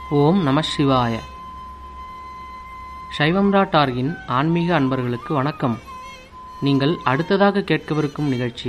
ஓம் நம சிவாய சைவம்ரா டார்கின் ஆன்மீக அன்பர்களுக்கு வணக்கம் நீங்கள் அடுத்ததாக கேட்கவிருக்கும் நிகழ்ச்சி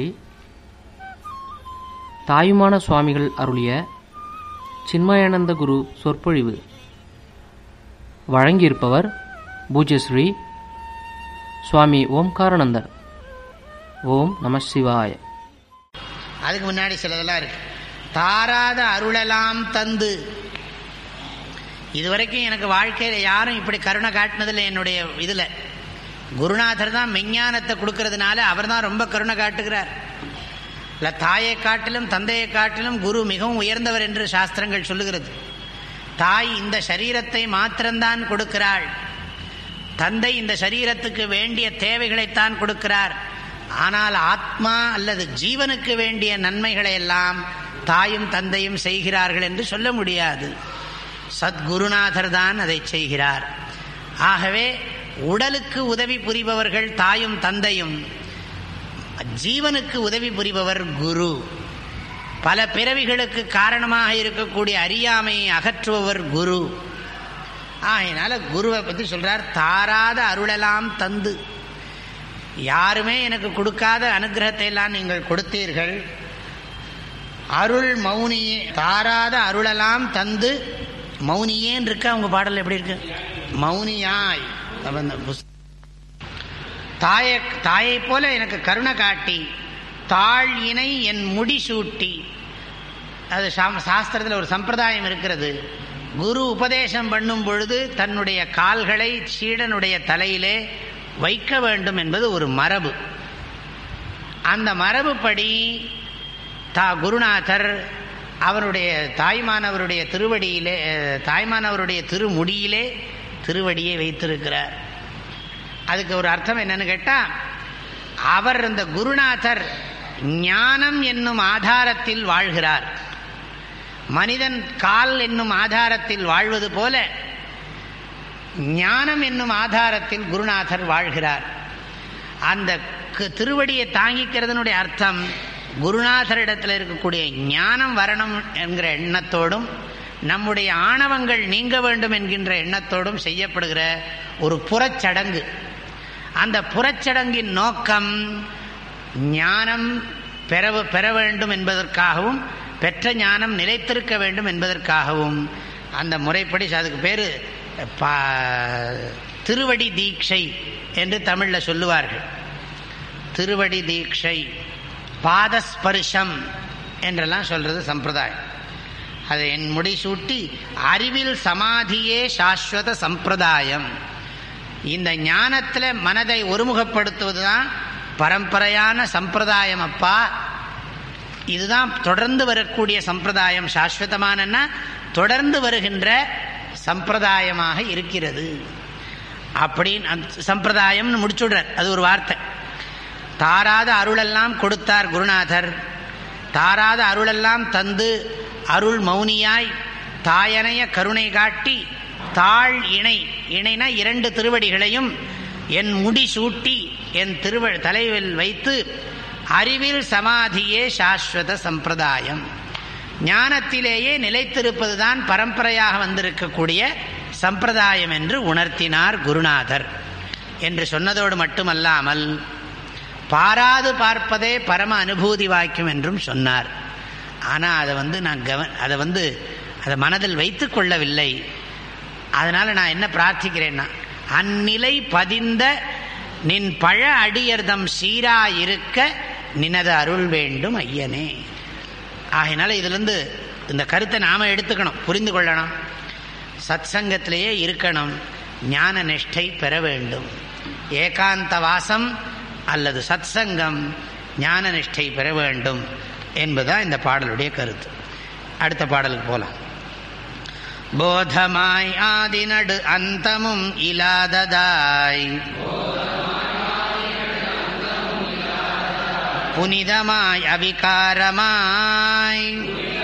தாயுமான சுவாமிகள் அருளிய சின்மயானந்த குரு சொற்பொழிவு வழங்கியிருப்பவர் பூஜ்யஸ்ரீ சுவாமி ஓம்காரானந்தர் ஓம் நம சிவாய அதுக்கு முன்னாடி சிலதெல்லாம் இருக்கு தாராத அருளெல்லாம் தந்து இதுவரைக்கும் எனக்கு வாழ்க்கையில் யாரும் இப்படி கருணை காட்டினதில்லை என்னுடைய இதில் குருநாதர் தான் மெஞ்ஞானத்தை கொடுக்கறதுனால அவர் தான் ரொம்ப கருணை காட்டுகிறார் இல்லை தாயை காட்டிலும் தந்தையை காட்டிலும் குரு மிகவும் உயர்ந்தவர் என்று சாஸ்திரங்கள் சொல்லுகிறது தாய் இந்த சரீரத்தை மாத்திரம்தான் கொடுக்கிறாள் தந்தை இந்த சரீரத்துக்கு வேண்டிய தேவைகளைத்தான் கொடுக்கிறார் ஆனால் ஆத்மா அல்லது ஜீவனுக்கு வேண்டிய நன்மைகளை எல்லாம் தாயும் தந்தையும் செய்கிறார்கள் என்று சொல்ல முடியாது சத்குருநாதர் தான் அதை செய்கிறார் ஆகவே உடலுக்கு உதவி புரிபவர்கள் தாயும் தந்தையும் ஜீவனுக்கு உதவி புரிபவர் குரு பல பிறவிகளுக்கு காரணமாக இருக்கக்கூடிய அறியாமையை அகற்றுபவர் குரு ஆகையினால குருவை பற்றி சொல்றார் தாராத அருளெல்லாம் தந்து யாருமே எனக்கு கொடுக்காத அனுகிரகத்தை எல்லாம் நீங்கள் கொடுத்தீர்கள் அருள் மௌனியே தாராத அருளெல்லாம் தந்து மௌனியேன்னு இருக்கா உங்க பாடல் எப்படி இருக்கு மௌனியாய் தாயை தாயை போல எனக்கு கருணை காட்டி தாழ் இணை என் முடி சூட்டி அது சாஸ்திரத்தில் ஒரு சம்பிரதாயம் இருக்கிறது குரு உபதேசம் பண்ணும் பொழுது தன்னுடைய கால்களை சீடனுடைய தலையிலே வைக்க வேண்டும் என்பது ஒரு மரபு அந்த மரபுப்படி தா குருநாதர் அவருடைய தாய்மானவருடைய திருவடியிலே தாய்மானவருடைய திருமுடியிலே திருவடியை வைத்திருக்கிறார் அதுக்கு ஒரு அர்த்தம் என்னன்னு கேட்டால் அவர் இந்த குருநாதர் ஞானம் என்னும் ஆதாரத்தில் வாழ்கிறார் மனிதன் கால் என்னும் ஆதாரத்தில் வாழ்வது போல ஞானம் என்னும் ஆதாரத்தில் குருநாதர் வாழ்கிறார் அந்த திருவடியை தாங்கிக்கிறதுனுடைய அர்த்தம் குருநாதரிடத்தில் இருக்கக்கூடிய ஞானம் வரணும் என்கிற எண்ணத்தோடும் நம்முடைய ஆணவங்கள் நீங்க வேண்டும் என்கின்ற எண்ணத்தோடும் செய்யப்படுகிற ஒரு புறச்சடங்கு அந்த புறச்சடங்கின் நோக்கம் ஞானம் பெற பெற வேண்டும் என்பதற்காகவும் பெற்ற ஞானம் நிலைத்திருக்க வேண்டும் என்பதற்காகவும் அந்த முறைப்படி அதுக்கு பேர் திருவடி தீட்சை என்று தமிழில் சொல்லுவார்கள் திருவடி தீட்சை பாதஸ்பர்ஷம் என்றெல்லாம் சொல்றது சம்பிரதாயம் அதை என் முடி சூட்டி அறிவில் சமாதியே சாஸ்வத சம்பிரதாயம் இந்த ஞானத்தில் மனதை ஒருமுகப்படுத்துவது தான் பரம்பரையான சம்பிரதாயம் அப்பா இதுதான் தொடர்ந்து வரக்கூடிய சம்பிரதாயம் சாஸ்வதமானன்னா தொடர்ந்து வருகின்ற சம்பிரதாயமாக இருக்கிறது அப்படின்னு சம்பிரதாயம்னு முடிச்சுடுறார் அது ஒரு வார்த்தை தாராத அருளெல்லாம் கொடுத்தார் குருநாதர் தாராத அருளெல்லாம் தந்து அருள் மௌனியாய் தாயனைய கருணை காட்டி தாழ் இணை இணைனா இரண்டு திருவடிகளையும் என் முடி சூட்டி என் திருவ தலைவில் வைத்து அறிவில் சமாதியே சாஸ்வத சம்பிரதாயம் ஞானத்திலேயே நிலைத்திருப்பதுதான் பரம்பரையாக வந்திருக்கக்கூடிய சம்பிரதாயம் என்று உணர்த்தினார் குருநாதர் என்று சொன்னதோடு மட்டுமல்லாமல் பாராது பார்ப்பதே பரம அனுபூதி வாக்கியம் என்றும் சொன்னார் ஆனால் அதை வந்து நான் கவ அதை வந்து அதை மனதில் வைத்து கொள்ளவில்லை அதனால் நான் என்ன பிரார்த்திக்கிறேன்னா அந்நிலை பதிந்த நின் பழ அடியர்தம் சீராயிருக்க நினது அருள் வேண்டும் ஐயனே ஆகையினால இதுலேருந்து இந்த கருத்தை நாம் எடுத்துக்கணும் புரிந்து கொள்ளணும் சத் சங்கத்திலேயே இருக்கணும் ஞான நிஷ்டை பெற வேண்டும் ஏகாந்த வாசம் அல்லது சத் சங்கம் ஞான நிஷ்டை பெற வேண்டும் என்பதுதான் இந்த பாடலுடைய கருத்து அடுத்த பாடலுக்கு போகலாம் போதமாய் ஆதி நடு அந்தமும் இலாததாய் புனிதமாய் அவிகாரமாய்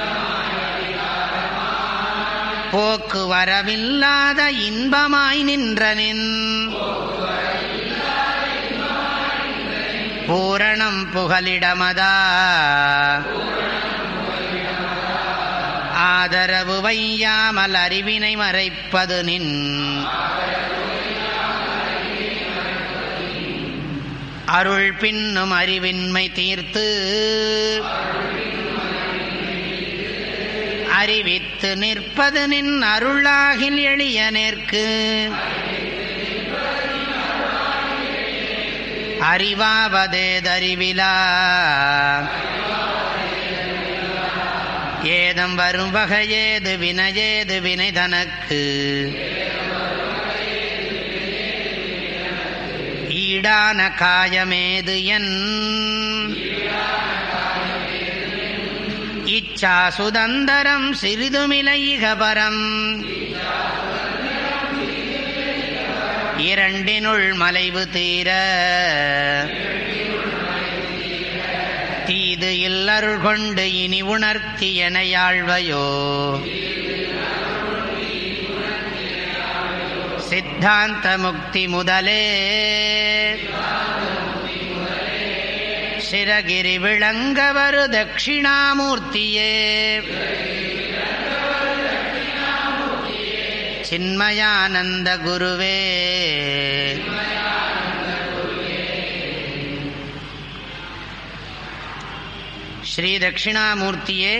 போக்கு வரவில்லாத இன்பமாய் நின்றனின் பூரணம் புகலிடமதா ஆதரவு வையாமல் அறிவினை மறைப்பது நின் அருள் பின்னும் அறிவின்மை தீர்த்து அறிவித்து நிற்பது நின் அருளாகில் எளிய நேர்க்கு அறிவாவதேதறிவிலா ஏதம் வரும் வகையேது வினையேது வினை தனக்கு ஈடான காயமேது என் இச்சா சுதந்தரம் சிறிதுமிலைகபரம் இரண்டினுள் மலைவு தீர தீது இல்லருள் கொண்டு இனி உணர்த்தி எனையாழ்வையோ சித்தாந்த முக்தி முதலே சிரகிரி விளங்கவரு தட்சிணாமூர்த்தியே சின்மயானந்த குருவே ஸ்ரீ தட்சிணாமூர்த்தியே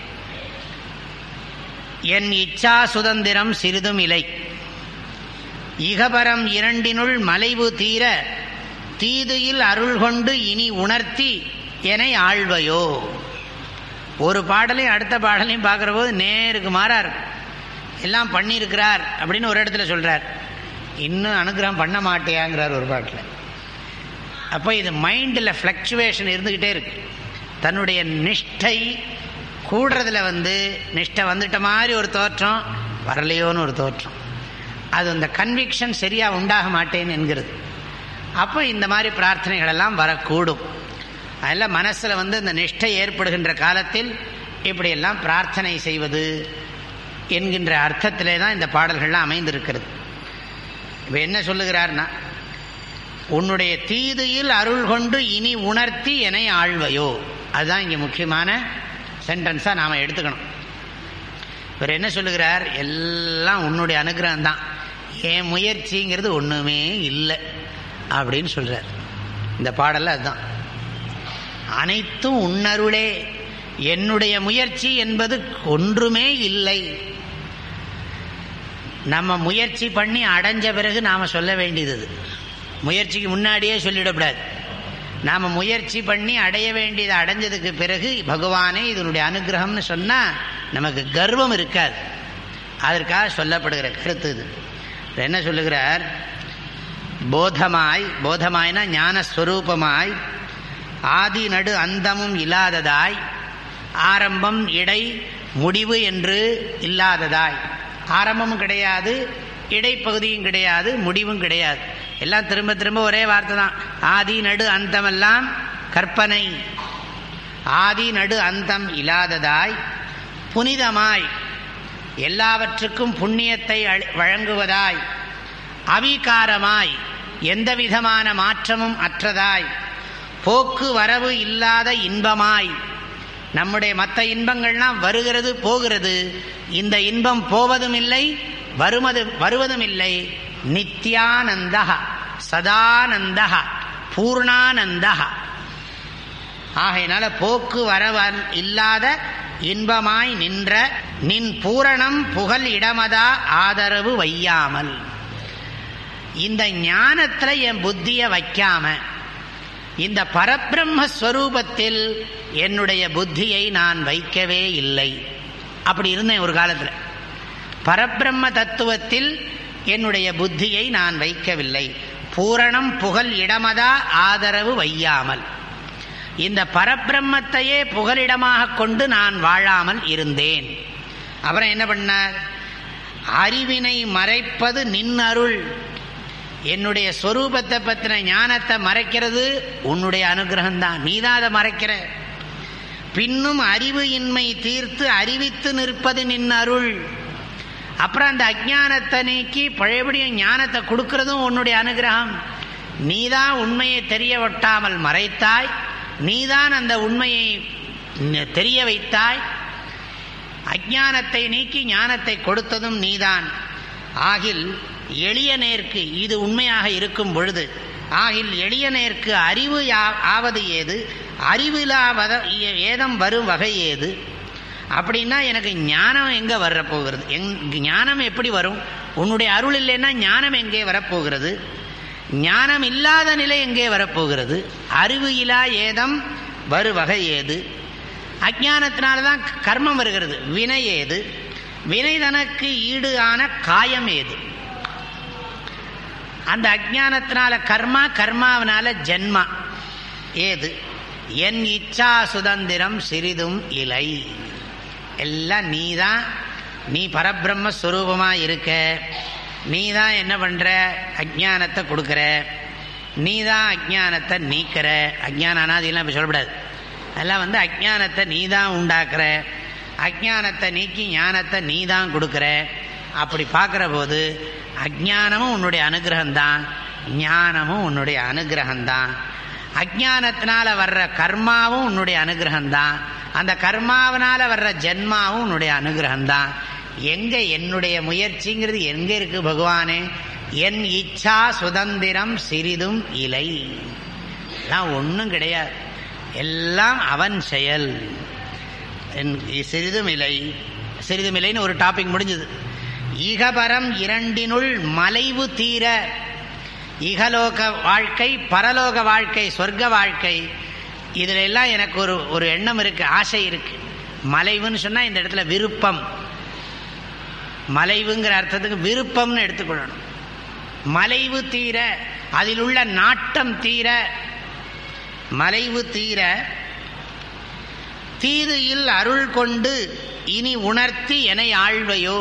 என் இச்சா சுதந்திரம் சிறிதும் இலை இகபரம் இரண்டினுள் மலைவு தீர தீதுயில் அருள் கொண்டு இனி உணர்த்தி என ஆழ்வையோ ஒரு பாடலையும் அடுத்த பாடலையும் பார்க்குற போது நேருக்கு மாறா இருக்கும் எல்லாம் பண்ணியிருக்கிறார் அப்படின்னு ஒரு இடத்துல சொல்கிறார் இன்னும் அனுகிரகம் பண்ண மாட்டேயாங்கிறார் ஒரு பாட்டில் அப்போ இது மைண்டில் ஃப்ளக்சுவேஷன் இருந்துக்கிட்டே இருக்கு தன்னுடைய நிஷ்டை கூடுறதுல வந்து நிஷ்டை வந்துட்ட மாதிரி ஒரு தோற்றம் வரலையோன்னு ஒரு தோற்றம் அது அந்த கன்விக்ஷன் சரியாக உண்டாக மாட்டேன் என்கிறது அப்போ இந்த மாதிரி பிரார்த்தனைகள் எல்லாம் வரக்கூடும் அதில் மனசில் வந்து இந்த நிஷ்டை ஏற்படுகின்ற காலத்தில் இப்படியெல்லாம் பிரார்த்தனை செய்வது என்கின்ற அர்த்தத்திலே தான் இந்த பாடல்கள்லாம் அமைந்திருக்கிறது இப்போ என்ன சொல்லுகிறார்னா உன்னுடைய தீதியில் அருள் கொண்டு இனி உணர்த்தி என ஆழ்வையோ அதுதான் இங்கே முக்கியமான சென்டென்ஸாக நாம் எடுத்துக்கணும் இவர் என்ன சொல்லுகிறார் எல்லாம் உன்னுடைய அனுகிரகம் தான் என் முயற்சிங்கிறது ஒன்றுமே இல்லை அப்படின்னு சொல்கிறார் இந்த பாடலில் அதுதான் அனைத்தும் உன்னருளே என்னுடைய முயற்சி என்பது ஒன்றுமே இல்லை நம்ம முயற்சி பண்ணி அடைஞ்ச பிறகு நாம் சொல்ல வேண்டியது இது. முயற்சிக்கு முன்னாடியே சொல்லிடக்கூடாது நாம் முயற்சி பண்ணி அடைய வேண்டியதை அடைஞ்சதுக்கு பிறகு பகவானே இதனுடைய அனுகிரகம்னு சொன்னால் நமக்கு கர்வம் இருக்காது அதற்காக சொல்லப்படுகிற கருத்து இது இவர் என்ன சொல்லுகிறார் போதமாய் போதமாய்னா ஞானஸ்வரூபமாய் ஆதி நடு அந்தமும் இல்லாததாய் ஆரம்பம் இடை முடிவு என்று இல்லாததாய் ஆரம்பமும் கிடையாது இடைப்பகுதியும் கிடையாது முடிவும் கிடையாது எல்லாம் திரும்ப திரும்ப ஒரே வார்த்தை தான் ஆதி நடு அந்தமெல்லாம் கற்பனை ஆதி நடு அந்தம் இல்லாததாய் புனிதமாய் எல்லாவற்றுக்கும் புண்ணியத்தை அளி- வழங்குவதாய் அவிகாரமாய் எந்த விதமான மாற்றமும் அற்றதாய் போக்கு வரவு இல்லாத இன்பமாய் நம்முடைய மற்ற இன்பங்கள்லாம் வருகிறது போகிறது இந்த இன்பம் போவதும் இல்லை வருவது வருவதும் இல்லை நித்யானந்தா சதானந்தா பூர்ணானந்தா ஆகையினால போக்கு வரவன் இல்லாத இன்பமாய் நின்ற நின் பூரணம் புகழ் இடமதா ஆதரவு வையாமல் இந்த ஞானத்துல என் புத்திய வைக்காம இந்த பரபிரம்மஸ்வரூபத்தில் என்னுடைய புத்தியை நான் வைக்கவே இல்லை அப்படி இருந்தேன் ஒரு காலத்தில் பரபிரம்ம தத்துவத்தில் என்னுடைய புத்தியை நான் வைக்கவில்லை பூரணம் புகழ் இடமதா ஆதரவு வையாமல் இந்த பரபிரம்மத்தையே புகலிடமாக கொண்டு நான் வாழாமல் இருந்தேன் அப்புறம் என்ன பண்ணார் அறிவினை மறைப்பது நின் அருள் என்னுடைய சொரூபத்தை பற்றின ஞானத்தை மறைக்கிறது உன்னுடைய அனுகிரகம்தான் நீ தான் அதை மறைக்கிற பின்னும் அறிவு இன்மை தீர்த்து அறிவித்து நிற்பது நின் அருள் அப்புறம் அந்த அஜானத்தை நீக்கி பழையபடியும் ஞானத்தை கொடுக்கறதும் உன்னுடைய அனுகிரகம் நீதான் உண்மையை தெரிய ஒட்டாமல் மறைத்தாய் நீதான் அந்த உண்மையை ந- தெரிய வைத்தாய் அஜானத்தை நீக்கி ஞானத்தை கொடுத்ததும் நீதான் ஆகில் எளிய நேர்க்கு இது உண்மையாக இருக்கும் பொழுது ஆகில் எளிய நேர்க்கு அறிவு ஆவது ஏது அறிவிலாவத ஏதம் வரும் வகை ஏது அப்படின்னா எனக்கு ஞானம் எங்கே வரப்போகிறது எங் ஞானம் எப்படி வரும் உன்னுடைய அருள் இல்லைன்னா ஞானம் எங்கே வரப்போகிறது ஞானம் இல்லாத நிலை எங்கே வரப்போகிறது அறிவு இலா ஏதம் வரு வகை ஏது அஜானத்தினால தான் கர்மம் வருகிறது வினை ஏது வினை தனக்கு ஈடு ஆன காயம் ஏது அந்த அஜானத்தினால கர்மா கர்மாவினால ஜென்மா ஏது என் இச்சா சுதந்திரம் சிறிதும் இலை எல்லாம் நீ தான் நீ பரபிரம்மஸ்வரூபமாக இருக்க நீ தான் என்ன பண்ணுற அஜானத்தை கொடுக்குற நீ தான் அஜானத்தை நீக்கிற அஜான அனாதிலாம் இப்போ சொல்லக்கூடாது அதெல்லாம் வந்து அஜானத்தை நீ தான் உண்டாக்குற அஜானத்தை நீக்கி ஞானத்தை நீ தான் கொடுக்குற அப்படி பார்க்குற போது அஜானமும் உன்னுடைய அனுகிரகம்தான் ஞானமும் உன்னுடைய அனுகிரகம்தான் அஜானத்தினால வர்ற கர்மாவும் உன்னுடைய அனுகிரகம்தான் அந்த கர்மாவனால வர்ற ஜென்மாவும் உன்னுடைய அனுகிரகம்தான் எங்க என்னுடைய முயற்சிங்கிறது எங்க இருக்கு பகவானே என் இச்சா சுதந்திரம் சிறிதும் இலை எல்லாம் ஒன்றும் கிடையாது எல்லாம் அவன் செயல் சிறிதும் இலை சிறிதும் இலைன்னு ஒரு டாபிக் முடிஞ்சது ஈகபரம் இரண்டினுள் மலைவு தீர இகலோக வாழ்க்கை பரலோக வாழ்க்கை சொர்க்க வாழ்க்கை இதில் எல்லாம் எனக்கு ஒரு ஒரு எண்ணம் இருக்கு ஆசை இருக்கு மலைவுன்னு சொன்னால் இந்த இடத்துல விருப்பம் மலைவுங்கிற அர்த்தத்துக்கு விருப்பம்னு எடுத்துக்கொள்ளணும் மலைவு தீர அதில் உள்ள நாட்டம் தீர மலைவு தீர தீது இல் அருள் கொண்டு இனி உணர்த்தி என ஆழ்வையோ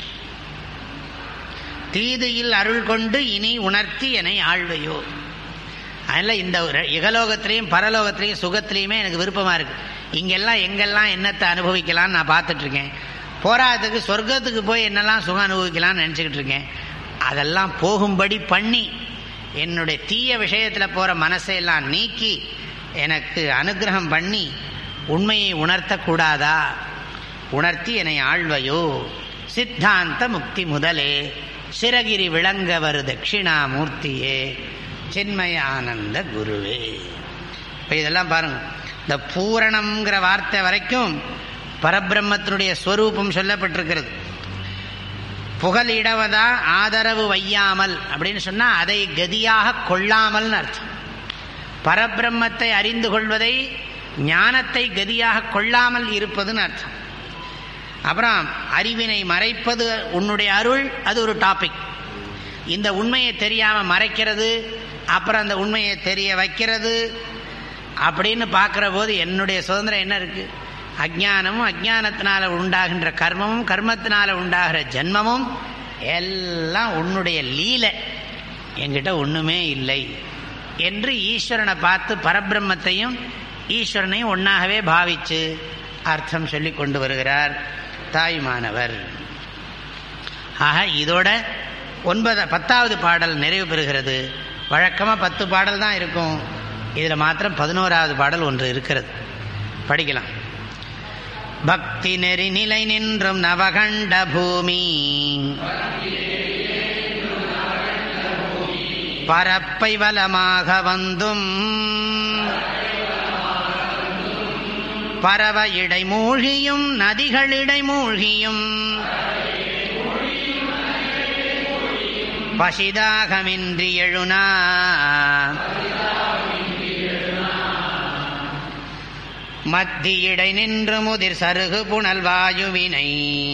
தீது இல் அருள் கொண்டு இனி உணர்த்தி என ஆழ்வையோ அதனால் இந்த இகலோகத்திலையும் பரலோகத்திலையும் சுகத்திலையுமே எனக்கு விருப்பமாக இருக்குது இங்கெல்லாம் எங்கெல்லாம் என்னத்தை அனுபவிக்கலாம்னு நான் பார்த்துட்ருக்கேன் போராட்டத்துக்கு சொர்க்கத்துக்கு போய் என்னெல்லாம் சுகம் அனுபவிக்கலாம்னு நினச்சிக்கிட்டு இருக்கேன் அதெல்லாம் போகும்படி பண்ணி என்னுடைய தீய விஷயத்தில் போகிற மனசையெல்லாம் நீக்கி எனக்கு அனுகிரகம் பண்ணி உண்மையை உணர்த்தக்கூடாதா உணர்த்தி என்னை ஆழ்வையோ சித்தாந்த முக்தி முதலே சிறகிரி விளங்கவர் தட்சிணாமூர்த்தியே சின்மய ஆனந்த குருவே இப்போ இதெல்லாம் பாருங்க இந்த பூரணம்ங்கிற வார்த்தை வரைக்கும் பரபிரம்மத்தினுடைய ஸ்வரூபம் சொல்லப்பட்டிருக்கிறது புகழிடவதா ஆதரவு வையாமல் அப்படின்னு சொன்னால் அதை கதியாக கொள்ளாமல்னு அர்த்தம் பரபிரம்மத்தை அறிந்து கொள்வதை ஞானத்தை கதியாக கொள்ளாமல் இருப்பதுன்னு அர்த்தம் அப்புறம் அறிவினை மறைப்பது உன்னுடைய அருள் அது ஒரு டாபிக் இந்த உண்மையை தெரியாமல் மறைக்கிறது அப்புறம் அந்த உண்மையை தெரிய வைக்கிறது அப்படின்னு பார்க்குற போது என்னுடைய சுதந்திரம் என்ன இருக்குது அஜானமும் அஜானத்தினால உண்டாகின்ற கர்மமும் கர்மத்தினால உண்டாகிற ஜென்மமும் எல்லாம் உன்னுடைய லீலை என்கிட்ட ஒன்றுமே இல்லை என்று ஈஸ்வரனை பார்த்து பரபிரம்மத்தையும் ஈஸ்வரனையும் ஒன்றாகவே பாவித்து அர்த்தம் சொல்லி கொண்டு வருகிறார் தாய்மானவர் ஆக இதோட ஒன்பது பத்தாவது பாடல் நிறைவு பெறுகிறது வழக்கமாக பத்து பாடல் தான் இருக்கும் இதில் மாத்திரம் பதினோராவது பாடல் ஒன்று இருக்கிறது படிக்கலாம் பக்தி நெறி நிலை நின்றும் நவகண்ட பூமி பரப்பை வலமாக வந்தும் பரவ இடை மூழ்கியும் நதிகளிடை மூழ்கியும் பசிதாகமின்றி எழுனா மத்தியிடை நின்று முதிர் சருகு புனல் வாயுவினை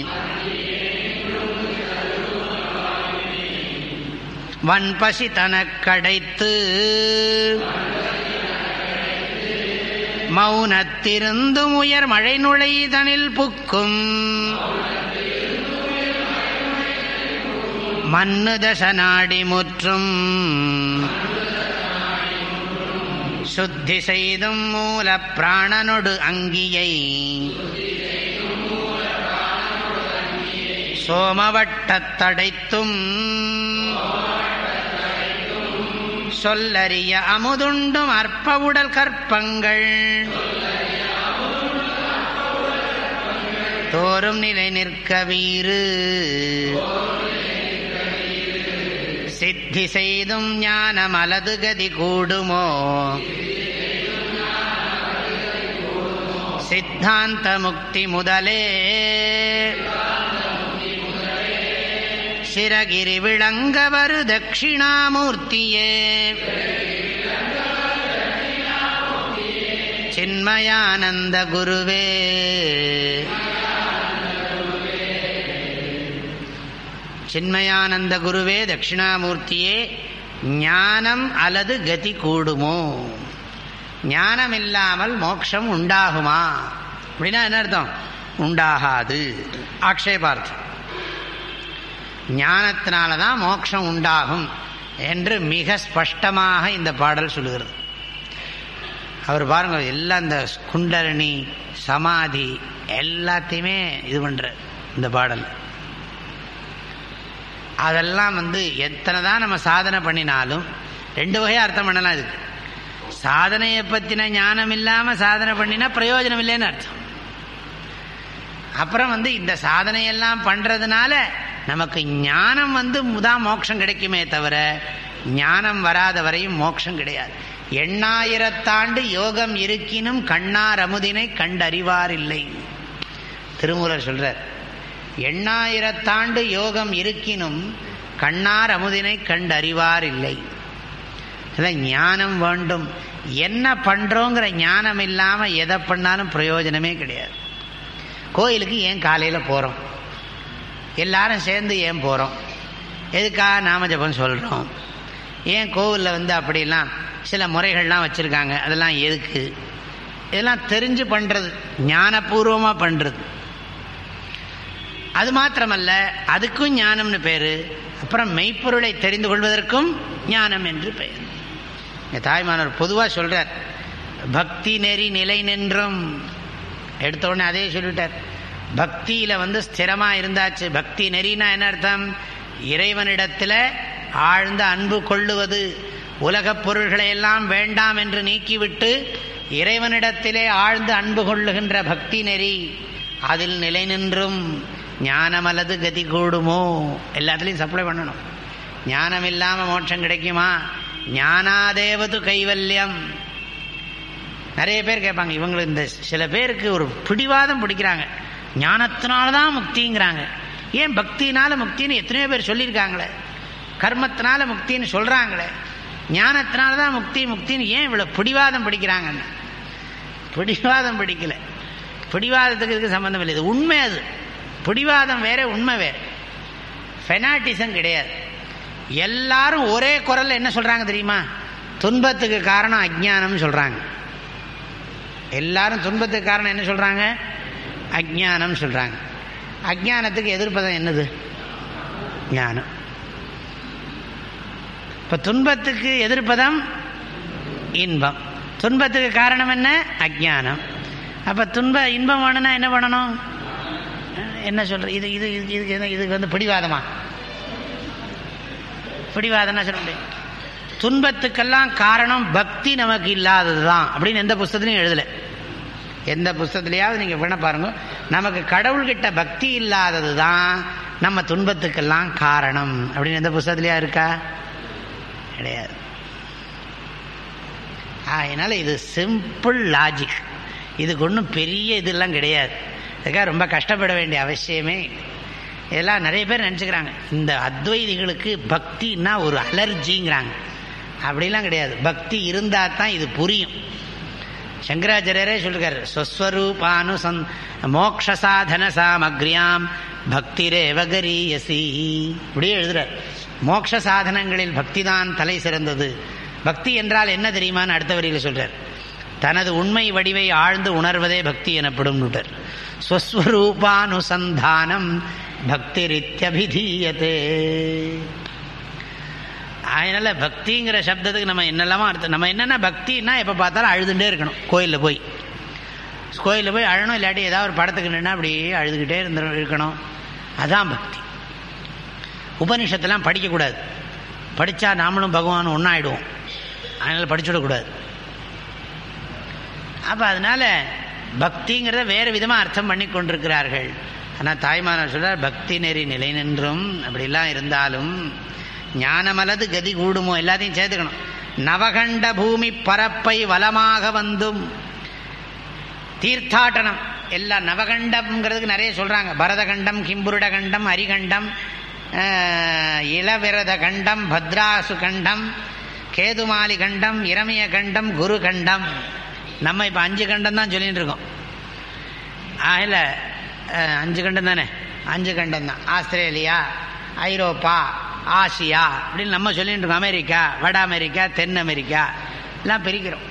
வன்பசி தனக்கடைத்து மௌனத்திருந்தும் உயர் மழை நுழைதனில் புக்கும் மண்ணு தச நாடி முற்றும் சுத்தி செய்தும் மூல பிராணனொடு அங்கியை சோமவட்டத்தடைத்தும் சொல்லறிய அமுதுண்டும் அற்பவுடல் கற்பங்கள் தோறும் நிலை நிற்க வீறு சித்தி செய்தும் ஞானம் அலது கதி கூடுமோ சித்தாந்த முக்தி முதலே சிரகிரி விளங்கவரு தட்சிணாமூர்த்தியே சின்மயானந்த குருவே சின்மயானந்த குருவே தட்சிணாமூர்த்தியே ஞானம் அல்லது கதி கூடுமோ ஞானம் இல்லாமல் மோட்சம் உண்டாகுமா அப்படின்னா என்ன அர்த்தம் உண்டாகாது ஆக்ஷேபார்த்தம் ஞானத்தினால தான் மோட்சம் உண்டாகும் என்று மிக ஸ்பஷ்டமாக இந்த பாடல் சொல்லுகிறது அவர் பாருங்க எல்லாம் இந்த குண்டரணி சமாதி எல்லாத்தையுமே இது பண்ற இந்த பாடல் அதெல்லாம் வந்து எத்தனை தான் நம்ம சாதனை பண்ணினாலும் ரெண்டு வகையாக அர்த்தம் பண்ணலாம் இதுக்கு சாதனையை பற்றின ஞானம் இல்லாமல் சாதனை பண்ணினா பிரயோஜனம் இல்லைன்னு அர்த்தம் அப்புறம் வந்து இந்த சாதனையெல்லாம் பண்ணுறதுனால நமக்கு ஞானம் வந்து முதான் மோட்சம் கிடைக்குமே தவிர ஞானம் வராத வரையும் மோட்சம் கிடையாது எண்ணாயிரத்தாண்டு யோகம் இருக்கினும் கண்ணார் அமுதினை கண்டறிவார் இல்லை திருமூலர் சொல்றார் எண்ணாயிரத்தாண்டு யோகம் இருக்கினும் கண்ணார் அமுதினை கண்டறிவார் இல்லை அதான் ஞானம் வேண்டும் என்ன பண்றோங்கிற ஞானம் இல்லாமல் எதை பண்ணாலும் பிரயோஜனமே கிடையாது கோயிலுக்கு ஏன் காலையில் போகிறோம் எல்லாரும் சேர்ந்து ஏன் போகிறோம் எதுக்காக நாம ஜபம் சொல்கிறோம் ஏன் கோவிலில் வந்து அப்படிலாம் சில முறைகள்லாம் வச்சுருக்காங்க அதெல்லாம் எதுக்கு இதெல்லாம் தெரிஞ்சு பண்ணுறது ஞானபூர்வமாக பண்ணுறது அது மாத்திரமல்ல அதுக்கும் ஞானம்னு பேர் அப்புறம் மெய்ப்பொருளை தெரிந்து கொள்வதற்கும் ஞானம் என்று பெயர் தாய்மானவர் பொதுவாக சொல்கிறார் பக்தி நெறி நிலை நின்றும் எடுத்த உடனே அதே சொல்லிட்டார் பக்தியில் வந்து ஸ்திரமாக இருந்தாச்சு பக்தி நெறினா என்ன அர்த்தம் இறைவனிடத்தில் ஆழ்ந்த அன்பு கொள்ளுவது உலகப் பொருள்களை எல்லாம் வேண்டாம் என்று நீக்கிவிட்டு இறைவனிடத்திலே ஆழ்ந்து அன்பு கொள்ளுகின்ற பக்தி நெறி அதில் நிலை நின்றும் ஞானம் அல்லது கதி கூடுமோ எல்லாத்துலேயும் சப்ளை பண்ணணும் ஞானம் இல்லாமல் மோட்சம் கிடைக்குமா ஞானாதேவது கைவல்யம் நிறைய பேர் கேட்பாங்க இவங்களுக்கு இந்த சில பேருக்கு ஒரு பிடிவாதம் பிடிக்கிறாங்க ஞானத்தினால தான் முக்திங்கிறாங்க ஏன் பக்தினால முக்தின்னு எத்தனையோ பேர் சொல்லியிருக்காங்களே கர்மத்தினால முக்தின்னு சொல்கிறாங்களே ஞானத்தினால தான் முக்தி முக்தின்னு ஏன் இவ்வளோ பிடிவாதம் பிடிக்கிறாங்கன்னு பிடிவாதம் பிடிக்கல பிடிவாதத்துக்கு இதுக்கு சம்மந்தம் இல்லை இது உண்மை அது பிடிவாதம் வேற உண்மை வேற ஃபெனாட்டிசம் கிடையாது எல்லாரும் ஒரே குரல்ல என்ன சொல்றாங்க தெரியுமா துன்பத்துக்கு காரணம் அஜ்ஞானம்னு சொல்றாங்க எல்லாரும் துன்பத்துக்கு காரணம் என்ன சொல்றாங்க அஜ்ஞானம் சொல்றாங்க அஜ்ஞானத்துக்கு எதிர்ப்பதம் என்னது ஞானம் இப்ப துன்பத்துக்கு எதிர்ப்பதம் இன்பம் துன்பத்துக்கு காரணம் என்ன அஜ்ஞானம் அப்ப துன்ப இன்பம் வேணும்னா என்ன பண்ணணும் என்ன சொல்ற இது இது இது இதுக்கு என்ன இதுக்கு வந்து பிடிவாதமா பிடிவாதம்னா சொல்ல முடியும் துன்பத்துக்கெல்லாம் காரணம் பக்தி நமக்கு இல்லாதது தான் அப்படின்னு எந்த புஸ்தத்துலையும் எழுதலை எந்த புஸ்தத்துலையாவது நீங்கள் வேண பாருங்க நமக்கு கடவுள்கிட்ட பக்தி இல்லாதது தான் நம்ம துன்பத்துக்கெல்லாம் காரணம் அப்படின்னு எந்த புஸ்தத்துலையா இருக்கா கிடையாது அதனால இது சிம்பிள் லாஜிக் இதுக்கு ஒன்றும் பெரிய இதெல்லாம் கிடையாது அதுக்காக ரொம்ப கஷ்டப்பட வேண்டிய அவசியமே இல்லை இதெல்லாம் நிறைய பேர் நினச்சிக்கிறாங்க இந்த அத்வைதிகளுக்கு பக்தின்னா ஒரு அலர்ஜிங்கிறாங்க அப்படிலாம் கிடையாது பக்தி இருந்தால் தான் இது புரியும் சங்கராச்சாரியரே சொல்லிருக்காரு ஸ்வஸ்வரூபானு சந் மோக்ஷ சாதன சாமக்ரியாம் பக்திரேவ கரியசி இப்படியே எழுதுறார் மோக்ஷ சாதனங்களில் பக்தி தான் தலை சிறந்தது பக்தி என்றால் என்ன தெரியுமான்னு அடுத்த வரியில் சொல்றார் தனது உண்மை வடிவை ஆழ்ந்து உணர்வதே பக்தி எனப்படும் ஸ்வஸ்வரூபானுசந்தானம் பக்தி ரித்யபிதீயத்தே அதனால பக்திங்கிற சப்தத்துக்கு நம்ம என்னெல்லாமோ அர்த்தம் நம்ம என்னென்ன பக்தின்னா எப்போ பார்த்தாலும் அழுதுகிட்டே இருக்கணும் கோயிலில் போய் கோயிலில் போய் அழணும் இல்லாட்டி ஏதாவது ஒரு படத்துக்கு நின்னா அப்படியே அழுதுகிட்டே இருந்து இருக்கணும் அதான் பக்தி உபனிஷத்தெல்லாம் படிக்கக்கூடாது படித்தா நாமளும் பகவானும் ஒன்றாயிடுவோம் அதனால் படிச்சுடக்கூடாது அப்போ அதனால் பக்திங்கிறத வேறு விதமாக அர்த்தம் பண்ணி கொண்டிருக்கிறார்கள் ஆனால் தாய்மானவர் சொல்றார் பக்தி நெறி நிலை நின்றும் அப்படிலாம் இருந்தாலும் ஞானமலது கதி கூடுமோ எல்லாத்தையும் சேர்த்துக்கணும் நவகண்ட பூமி பரப்பை வலமாக வந்தும் தீர்த்தாட்டனம் எல்லாம் நவகண்டம்ங்கிறதுக்கு நிறைய சொல்கிறாங்க பரதகண்டம் கிம்புருட கண்டம் அரிகண்டம் அஹ், இளவிரத கண்டம் பத்ராசு கண்டம் கேதுமாலி கண்டம் இரமிய கண்டம் குரு கண்டம் நம்ம இப்போ அஞ்சு கண்டம் தான் சொல்லிட்டு இருக்கோம் ஆகல அஞ்சு கண்டம் தானே அஞ்சு கண்டம் தான் ஆஸ்திரேலியா ஐரோப்பா ஆசியா அப்படின்னு நம்ம சொல்லிட்டு இருக்கோம் அமெரிக்கா வட அமெரிக்கா தென் அமெரிக்கா எல்லாம் பிரிக்கிறோம்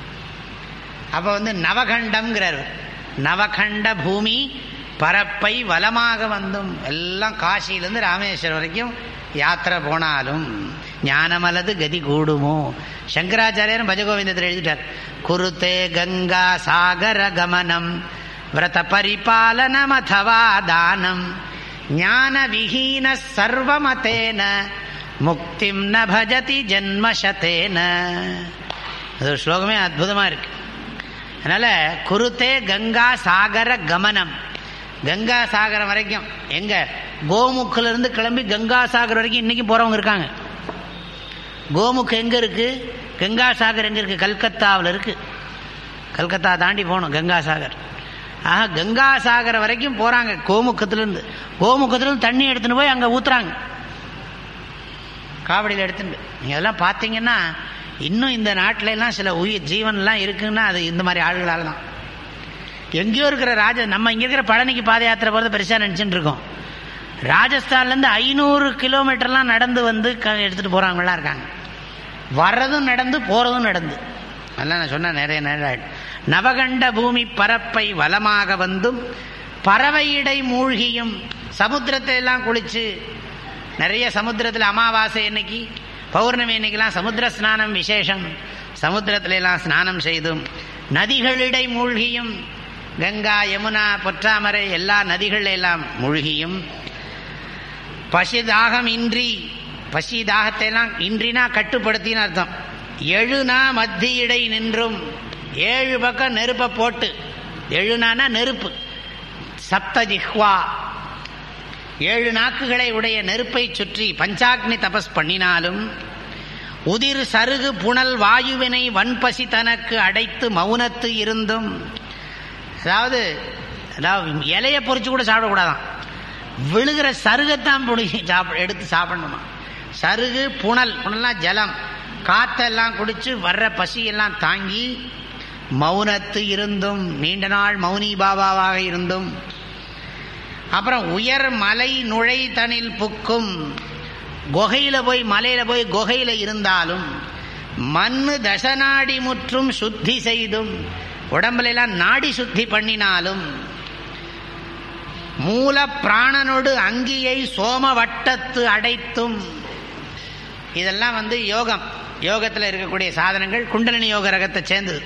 அப்போ வந்து நவகண்டம்ங்கிறார் நவகண்ட பூமி பரப்பை வலமாக வந்தும் எல்லாம் காசியிலேருந்து ராமேஸ்வரம் வரைக்கும் யாத்திரை போனாலும் ஞானமலது கதி கூடுமோ சங்கராச்சாரியரும் பஜகோவிந்தத்தில் எழுதிட்டார் குருத்தே கங்கா சாகர கமனம் விரத பரிபாலனமதவா தானம் ஞான விஹீன சர்வமதேன முக்திம் ந பஜதி ஜன்மசதேன அது ஒரு ஸ்லோகமே அற்புதமாக இருக்கு அதனால் குருத்தே கங்கா சாகர கமனம் கங்கா சாகரம் வரைக்கும் எங்க கோமுக்கில் இருந்து கிளம்பி கங்கா சாகர் வரைக்கும் இன்னைக்கு போறவங்க இருக்காங்க கோமுக் எங்க இருக்கு கங்கா சாகர் எங்க இருக்கு கல்கத்தாவில் இருக்கு கல்கத்தா தாண்டி போகணும் கங்கா சாகர் ஆஹா கங்கா சாகர் வரைக்கும் போறாங்க கோமுக்கத்திலிருந்து கோமுக்கத்திலிருந்து தண்ணி எடுத்துன்னு போய் அங்கே ஊத்துறாங்க காவடியில் எடுத்துட்டு நீங்கள் அதெல்லாம் பார்த்தீங்கன்னா இன்னும் இந்த நாட்டில எல்லாம் சில உயிர் ஜீவன்லாம் இருக்குன்னா அது இந்த மாதிரி ஆளுகளால் தான் எங்கேயோ இருக்கிற ராஜ நம்ம இங்கே இருக்கிற பழனிக்கு பாத யாத்திரை போகிறது பெருசாக நினச்சிட்டு இருக்கோம் ராஜஸ்தான்லேருந்து ஐநூறு கிலோமீட்டர்லாம் நடந்து வந்து க எடுத்துகிட்டு போகிறவங்களாம் இருக்காங்க வர்றதும் நடந்து போகிறதும் நடந்து அதெல்லாம் நான் சொன்னேன் நிறைய நேரம் ஆயிடும். நவகண்ட பூமி பரப்பை வலமாக வந்தும் பறவையிடை மூழ்கியும் சமுத்திரத்தை எல்லாம் குளிச்சு நிறைய சமுத்திரத்தில் அமாவாசை இன்னைக்கு பௌர்ணமி இன்னைக்கெல்லாம் சமுத்திர ஸ்நானம் விசேஷம் சமுத்திரத்தில எல்லாம் ஸ்நானம் செய்தும் நதிகளிடை மூழ்கியும் கங்கா யமுனா பொற்றாமரை எல்லா நதிகள் எல்லாம் மூழ்கியும் பசி தாகம் இன்றி பசி தாகத்தை எல்லாம் இன்றினா கட்டுப்படுத்தின்னு அர்த்தம் எழுநா மத்தியிடை நின்றும் ஏழு பக்கம் நெருப்பை போட்டு எழுநானா நெருப்பு சப்த ஜிஹ்வா ஏழு நாக்குகளை உடைய நெருப்பை சுற்றி பஞ்சாக்னி தபஸ் பண்ணினாலும் உதிர் சருகு புனல் வாயுவினை வன்பசி தனக்கு அடைத்து மௌனத்து இருந்தும் அதாவது அதாவது இலையை பொறிச்சு கூட சாப்பிடக்கூடாதான் விழுகிற சருகத்தான் பிடிச்சி சாப்பிட எடுத்து சாப்பிடணுமா சருகு புனல் புனல்னா ஜலம் காத்தெல்லாம் குடிச்சு வர்ற பசியெல்லாம் தாங்கி மௌனத்து இருந்தும் நீண்ட நாள் மௌனி பாபாவாக இருந்தும் அப்புறம் உயர் மலை நுழை தனில் புக்கும் குகையில போய் மலையில போய் குகையில இருந்தாலும் மண்ணு தசநாடி முற்றும் சுத்தி செய்தும் உடம்புல எல்லாம் நாடி சுத்தி பண்ணினாலும் மூல பிராணனோடு அங்கியை சோம வட்டத்து அடைத்தும் இதெல்லாம் வந்து யோகம் யோகத்தில் இருக்கக்கூடிய சாதனங்கள் குண்டலினி யோக ரகத்தை சேர்ந்தது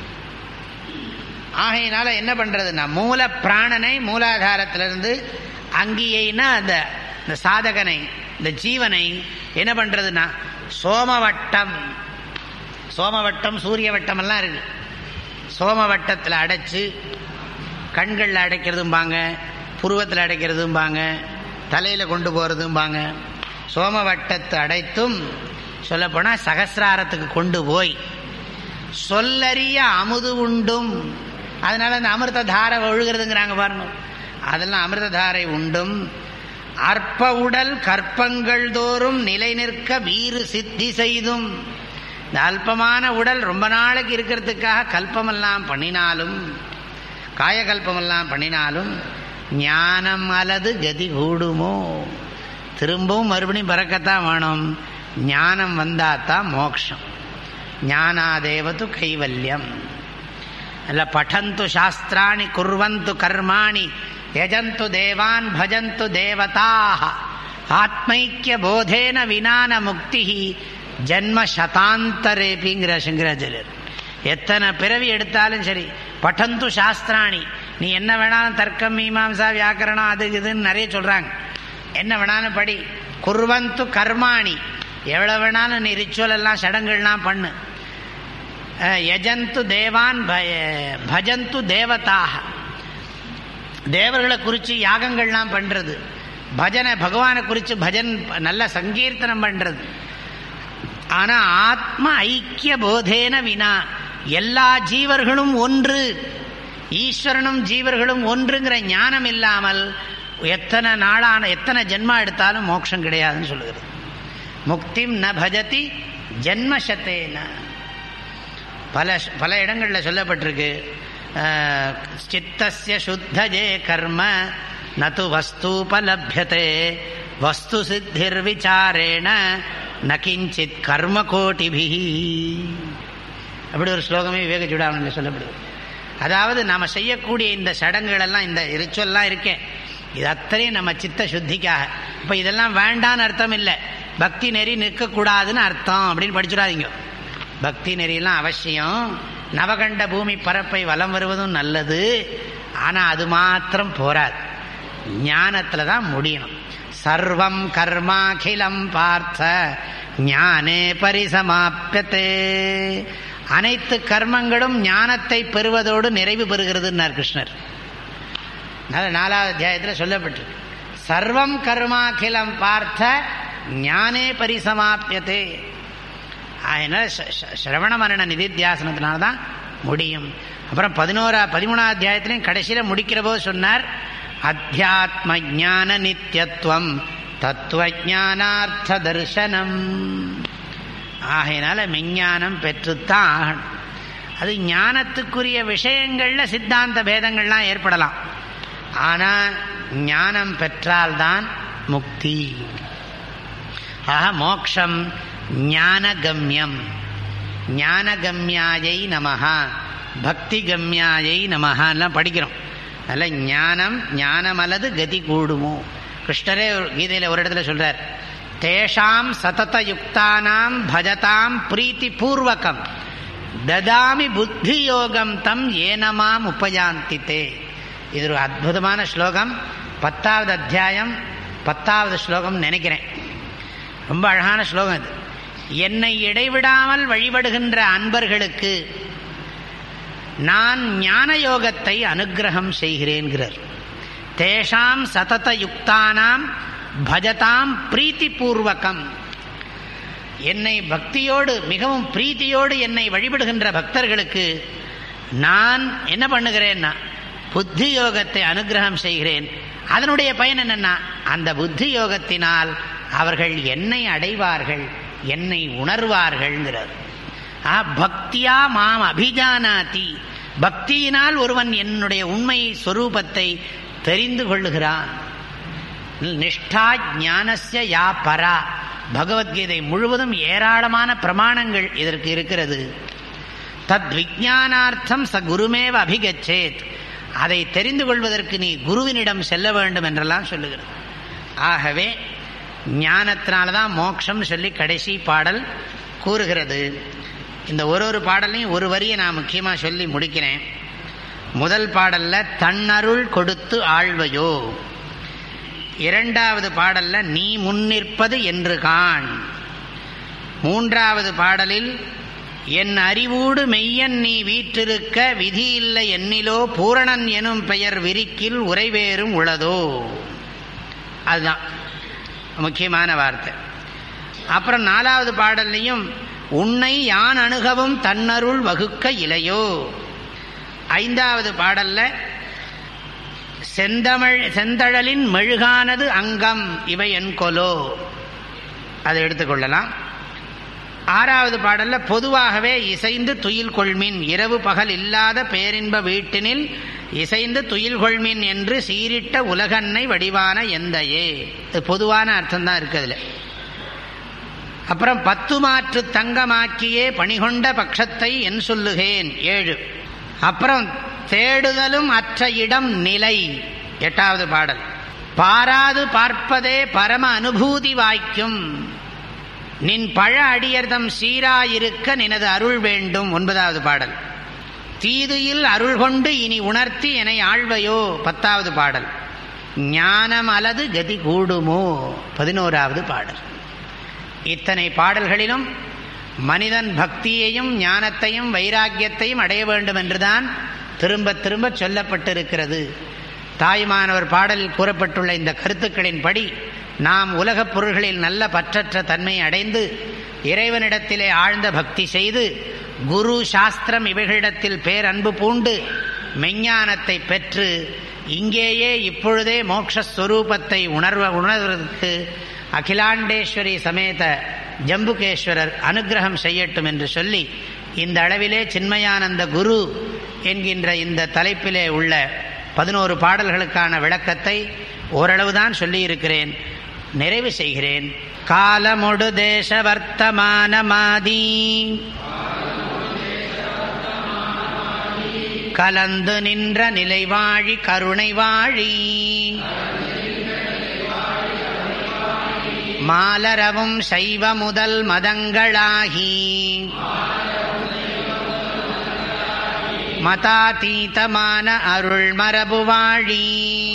ஆகையினால என்ன பண்றதுன்னா மூல பிராணனை மூலாதாரத்திலிருந்து அங்கியைனா அந்த இந்த சாதகனை இந்த ஜீவனை என்ன பண்றதுன்னா சோமவட்டம் சோமவட்டம் சூரிய வட்டம் எல்லாம் இருக்கு சோமவட்டத்தில் அடைச்சு கண்களில் அடைக்கிறதும்பாங்க புருவத்தில் அடைக்கிறதும்பாங்க தலையில் கொண்டு போகிறதும்பாங்க சோமவட்டத்தை அடைத்தும் சொல்லப்போனால் சகசிராரத்துக்கு கொண்டு போய் சொல்லறிய அமுது உண்டும் அதனால அந்த அமிர்த தாரை ஒழுகிறதுங்கிறாங்க பாருங்க அதெல்லாம் அமிர்த தாரை உண்டும் அற்ப உடல் கற்பங்கள் தோறும் நிலை நிற்க வீறு சித்தி செய்தும் இந்த அல்பமான உடல் ரொம்ப நாளைக்கு இருக்கிறதுக்காக கல்பமெல்லாம் பண்ணினாலும் காயகல்பமெல்லாம் பண்ணினாலும் ஞானம் அல்லது கதி கூடுமோ திரும்பவும் மறுபடியும் பிறக்கத்தான் வேணும் ஞானம் வந்தாதான் மோக்ஷம் ஞானாதேவது கைவல்யம் அல்ல படந்து சாஸ்திராணி குர்வந்து கர்மாணி யஜந்து தேவான் பஜந்து தேவதாக ஆத்மைக்கிய போதேன வினான முக்தி ஜன்ம சதாந்தரேபிங்கிற சங்கராச்சாரியர் எத்தனை பிறவி எடுத்தாலும் சரி பட்டந்து சாஸ்திராணி நீ என்ன வேணாலும் தர்க்கம் மீமாம்சா வியாக்கரணம் அது இதுன்னு நிறைய சொல்றாங்க என்ன வேணாலும் படி குர்வந்து கர்மாணி எவ்வளவு வேணாலும் நீ ரிச்சுவல் எல்லாம் சடங்குகள்லாம் பண்ணு அஹ், யஜந்து தேவான் பய- பஜந்து தேவதாக தேவர்களை குறித்து யாகங்கள்லாம் பண்ணுறது பஜனை பகவானை குறித்து பஜன் நல்ல சங்கீர்த்தனம் பண்ணுறது ஆனால் ஆத்ம ஐக்கிய போதேன வினா எல்லா ஜீவர்களும் ஒன்று ஈஸ்வரனும் ஜீவர்களும் ஒன்றுங்கிற ஞானம் இல்லாமல் எத்தனை நாளான எத்தனை ஜென்மா எடுத்தாலும் மோட்சம் கிடையாதுன்னு சொல்லுகிறது முக்திம் ந பஜதி ஜென்மசத்தேன பல பல இடங்களில் சொல்லப்பட்டிருக்கு அஹ், சித்தஸ்ய சுத்தஜே கர்ம நது வஸ்தூபலபியதே வஸ்து சித்திர் விசாரேண ந கிஞ்சித் கர்ம கோட்டிபிஹி அப்படி ஒரு ஸ்லோகமே விவேக சூடாமணியில் சொல்லப்படுது அதாவது நாம் செய்யக்கூடிய இந்த சடங்குகள் எல்லாம் இந்த ரிச்சுவல்லாம் இருக்கேன் இது அத்தனையும் நம்ம சித்த சுத்திக்காக இப்போ இதெல்லாம் வேண்டான்னு அர்த்தம் இல்லை பக்தி நெறி நிற்கக்கூடாதுன்னு அர்த்தம் அப்படின்னு படிச்சுடாதீங்க பக்தி நெறியெல்லாம் அவசியம் நவகண்ட பூமி பரப்பை வலம் வருவதும் நல்லது ஆனால் அது மாத்திரம் போராது ஞானத்தில் தான் முடியணும் சர்வம் கர்மாகிலம் பார்த்த ஞானே பரிசமாப்பியத்தே அனைத்து கர்மங்களும் ஞானத்தை பெறுவதோடு நிறைவு பெறுகிறதுன்னார் கிருஷ்ணர் அதனால நாலாவது அத்தியாயத்தில் சொல்லப்பட்டிருக்கு சர்வம் கர்மாகிலம் பார்த்த ஞானே பரிசமாப்பியத்தே அதனால் சிரவண மரண நிதித்தியாசனத்தினால தான் முடியும் அப்புறம் பதினோரா பதிமூணாம் அத்தியாயத்திலையும் கடைசியில் முடிக்கிற போது சொன்னார் அத்தியாத்ம ஞான நித்தியத்துவம் தத்துவ ஞானார்த்த தரிசனம் ஆகையினால மெஞ்ஞானம் பெற்றுத்தான் ஆகணும் அது ஞானத்துக்குரிய விஷயங்களில் சித்தாந்த பேதங்கள்லாம் ஏற்படலாம் ஆனால் ஞானம் பெற்றால்தான் முக்தி ஆக மோக்ஷம் ஞானகம்யம் ஞானகம்யாயை நமஹா பக்தி கம்யாயை நமஹான்லாம் படிக்கிறோம் அதில் ஞானம் ஞானம் அல்லது கதி கூடுமோ கிருஷ்ணரே ஒரு கீதையில் ஒரு இடத்துல சொல்றார் தேஷாம் சதத யுக்தானாம் பஜதாம் பிரீத்தி பூர்வகம் ததாமி புத்தி யோகம் தம் ஏனமாம் உபயாந்தித்தே இது ஒரு அற்புதமான ஸ்லோகம் பத்தாவது அத்தியாயம் பத்தாவது ஸ்லோகம் நினைக்கிறேன் ரொம்ப அழகான ஸ்லோகம் இது என்னை இடைவிடாமல் வழிபடுகின்ற அன்பர்களுக்கு நான் ஞான யோகத்தை அனுகிரகம் செய்கிறேன்கிறார் தேஷாம் சதத யுக்தானாம் பஜதாம் பிரீத்தி பூர்வகம் என்னை பக்தியோடு மிகவும் பிரீத்தியோடு என்னை வழிபடுகின்ற பக்தர்களுக்கு நான் என்ன பண்ணுகிறேன்னா புத்தி யோகத்தை அனுகிரகம் செய்கிறேன் அதனுடைய பயன் என்னன்னா அந்த புத்தி யோகத்தினால் அவர்கள் என்னை அடைவார்கள் என்னை உணர்வார்கள்ங்கிறார் ஆ பக்தியா மாம் அபிஜானாதி பக்தியினால் ஒருவன் என்னுடைய உண்மை ஸ்வரூபத்தை தெரிந்து கொள்ளுகிறான் நிஷ்டா ஞானஸ்ய யா பரா பகவத்கீதை முழுவதும் ஏராளமான பிரமாணங்கள் இதற்கு இருக்கிறது தத் விஜானார்த்தம் ச குருமேவ அபிகச்சேத் அதை தெரிந்து கொள்வதற்கு நீ குருவினிடம் செல்ல வேண்டும் என்றெல்லாம் சொல்லுகிறது ஆகவே ஞானத்தினால்தான் மோட்சம் சொல்லி கடைசி பாடல் கூறுகிறது இந்த ஒரு ஒரு பாடலையும் ஒரு வரியை நான் முக்கியமாக சொல்லி முடிக்கிறேன் முதல் பாடல்ல தன்னருள் கொடுத்து ஆழ்வையோ இரண்டாவது பாடல்ல நீ முன்னிற்பது என்று காண் மூன்றாவது பாடலில் என் அறிவூடு மெய்யன் நீ வீற்றிருக்க விதியில்லை எண்ணிலோ பூரணன் எனும் பெயர் விரிக்கில் உரைவேறும் உளதோ அதுதான் முக்கியமான வார்த்தை அப்புறம் நாலாவது பாடல்லையும் உன்னை யான் அணுகவும் தன்னருள் வகுக்க இலையோ ஐந்தாவது பாடல்ல செந்தமிழ் செந்தழலின் மெழுகானது அங்கம் இவை என் கொலோ அதை எடுத்துக்கொள்ளலாம் ஆறாவது பாடல்ல பொதுவாகவே இசைந்து துயில் கொள்மின் இரவு பகல் இல்லாத பேரின்ப வீட்டினில் இசைந்து துயில் கொள்மின் என்று சீரிட்ட உலகன்னை வடிவான எந்தையே இது பொதுவான அர்த்தம் தான் இருக்குதுல அப்புறம் பத்து மாற்று தங்கமாக்கியே பணிகொண்ட பட்சத்தை என் சொல்லுகேன் ஏழு அப்புறம் தேடுதலும் அற்ற இடம் நிலை எட்டாவது பாடல் பாராது பார்ப்பதே பரம அனுபூதி வாய்க்கும் நின் பழ அடியர்தம் சீராயிருக்க நினது அருள் வேண்டும் ஒன்பதாவது பாடல் தீதுயில் அருள் கொண்டு இனி உணர்த்தி என்னை ஆழ்வையோ பத்தாவது பாடல் ஞானம் அல்லது கதி கூடுமோ பதினோராவது பாடல் இத்தனை பாடல்களிலும் மனிதன் பக்தியையும் ஞானத்தையும் வைராக்கியத்தையும் அடைய வேண்டும் என்றுதான் திரும்ப திரும்ப சொல்லப்பட்டிருக்கிறது தாய்மானவர் பாடலில் கூறப்பட்டுள்ள இந்த கருத்துக்களின்படி நாம் உலகப் பொருள்களில் நல்ல பற்றற்ற தன்மை அடைந்து இறைவனிடத்திலே ஆழ்ந்த பக்தி செய்து குரு சாஸ்திரம் இவைகளிடத்தில் பேரன்பு பூண்டு மெஞ்ஞானத்தை பெற்று இங்கேயே இப்பொழுதே மோக்ஷஸ்வரூபத்தை உணர்வ உணர்வதற்கு அகிலாண்டேஸ்வரி சமேத ஜம்புகேஸ்வரர் அனுகிரகம் செய்யட்டும் என்று சொல்லி இந்த அளவிலே சின்மயானந்த குரு என்கின்ற இந்த தலைப்பிலே உள்ள பதினோரு பாடல்களுக்கான விளக்கத்தை ஓரளவுதான் சொல்லியிருக்கிறேன் நிறைவு செய்கிறேன் காலமொடு தேச வர்த்தமான மாதி கலந்து நின்ற நிலை வாழி கருணை வாழி மாலரவும் சைவ முதல் மதங்களாகி மதாதீதமான அருள் மரபு வாழி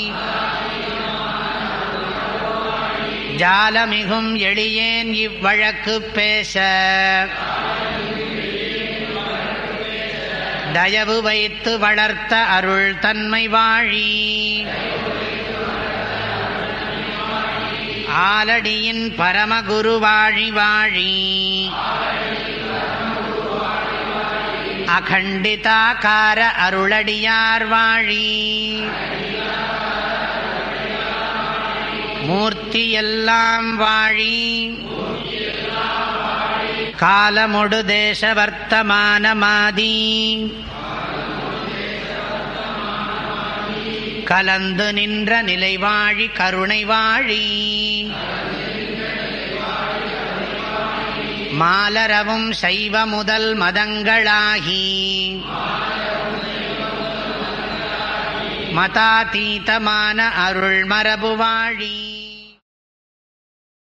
ஜாலமிகும் எளியேன் இவ்வழக்கு பேச தயவு வைத்து வளர்த்த அருள் தன்மை வாழி ஆலடியின் பரமகுரு வாழி வாழி அகண்டிதாகார அருளடியார் வாழி மூர்த்தி எல்லாம் வாழி காலமொடு தேச வர்த்தமான மாதி கலந்து நின்ற நிலை வாழி கருணை வாழி மாலரவும் சைவ முதல் மதங்களாகி மதாதீதமான அருள் மரபு வாழி